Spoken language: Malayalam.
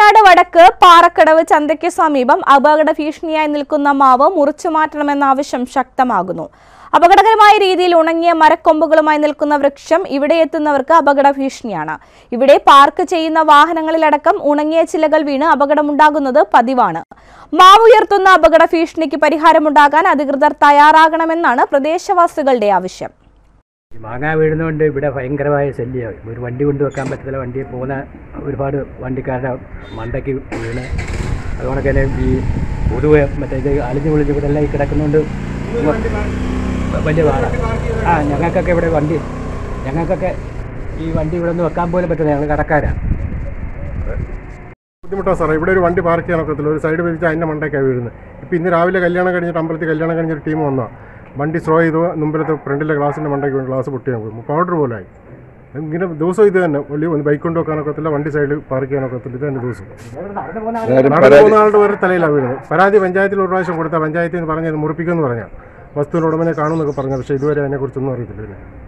വയനാട് വടക്ക് പാറക്കടവ് ചന്തയ്ക്ക് സമീപം അപകട ഭീഷണിയായി നിൽക്കുന്ന മാവ് മുറിച്ചു മാറ്റണമെന്ന ആവശ്യം ശക്തമാകുന്നു അപകടകരമായ രീതിയിൽ ഉണങ്ങിയ മരക്കൊമ്പുകളുമായി നിൽക്കുന്ന വൃക്ഷം ഇവിടെ എത്തുന്നവർക്ക് അപകട ഭീഷണിയാണ് ഇവിടെ പാർക്ക് ചെയ്യുന്ന വാഹനങ്ങളിലടക്കം ഉണങ്ങിയ ചിലകൾ വീണ് അപകടമുണ്ടാകുന്നത് പതിവാണ് മാവ് ഉയർത്തുന്ന അപകട ഭീഷണിക്ക് പരിഹാരമുണ്ടാകാൻ അധികൃതർ തയ്യാറാകണമെന്നാണ് പ്രദേശവാസികളുടെ ആവശ്യം ഈ മാങ്ങ വീഴുന്നതുകൊണ്ട് ഇവിടെ ഭയങ്കരമായ ശല്യമായി ഒരു വണ്ടി കൊണ്ട് വെക്കാൻ പറ്റത്തില്ല വണ്ടി പോകുന്ന ഒരുപാട് വണ്ടിക്കാരുടെ മണ്ടയ്ക്ക് വീണ് അതുകൊണ്ട് തന്നെ ഈ പൊതുവെ മറ്റേ ഇത് അലിഞ്ഞു പൊളിഞ്ഞ് ഇവിടെ എല്ലാം ഈ കിടക്കുന്നതുകൊണ്ട് വലിയ പാടാണ് ആ ഞങ്ങൾക്കൊക്കെ ഇവിടെ വണ്ടി ഞങ്ങൾക്കൊക്കെ ഈ വണ്ടി ഇവിടെ ഒന്ന് വെക്കാൻ പോലും പറ്റില്ല ഞങ്ങൾ കടക്കാരാണ് ബുദ്ധിമുട്ടാണ് സാറേ ഇവിടെ ഒരു വണ്ടി പാർക്ക് ചെയ്യാൻ ഒക്കത്തില്ല ഒരു സൈഡ് വലിച്ചാൽ അതിൻ്റെ മണ്ടയ്ക്കാണ് വീഴുന്നത് ഇപ്പോൾ ഇന്ന് രാവിലെ കല്യാണം കഴിഞ്ഞിട്ട് അമ്പലത്തിൽ കല്യാണം കഴിഞ്ഞൊരു ടീം വന്നാൽ വണ്ടി സ്ലോ ചെയ്തു മുമ്പിലത്തെ ഫ്രണ്ടിലെ ഗ്ലാസിൻ്റെ മണ്ടയ്ക്ക് വീണ് ഗ്ലാസ് പൊട്ടിയാൽ പോകും പൗഡർ പോലായി ഇങ്ങനെ ദിവസം ഇത് തന്നെ വലിയ ബൈക്ക് കൊണ്ട് വെക്കാനൊക്കത്തില്ല വണ്ടി സൈഡിൽ പാർക്ക് ചെയ്യാനൊക്കത്തില്ല ഇത് തന്നെ ദിവസം നടന്നു പോകുന്ന ആളുടെ ഒരു തലയിലാണ് വീണത് പരാതി പഞ്ചായത്തിൽ ഒരു പ്രാവശ്യം കൊടുത്ത പഞ്ചായത്തിൽ നിന്ന് പറഞ്ഞത് മുറിപ്പിക്കുമെന്ന് പറഞ്ഞാൽ വസ്തുവിൻ്റെ ഉടമനെ കാണുമെന്നൊക്കെ പറഞ്ഞു പക്ഷേ ഇതുവരെ അതിനെക്കുറിച്ചൊന്നും അറിയത്തില്ല പിന്നെ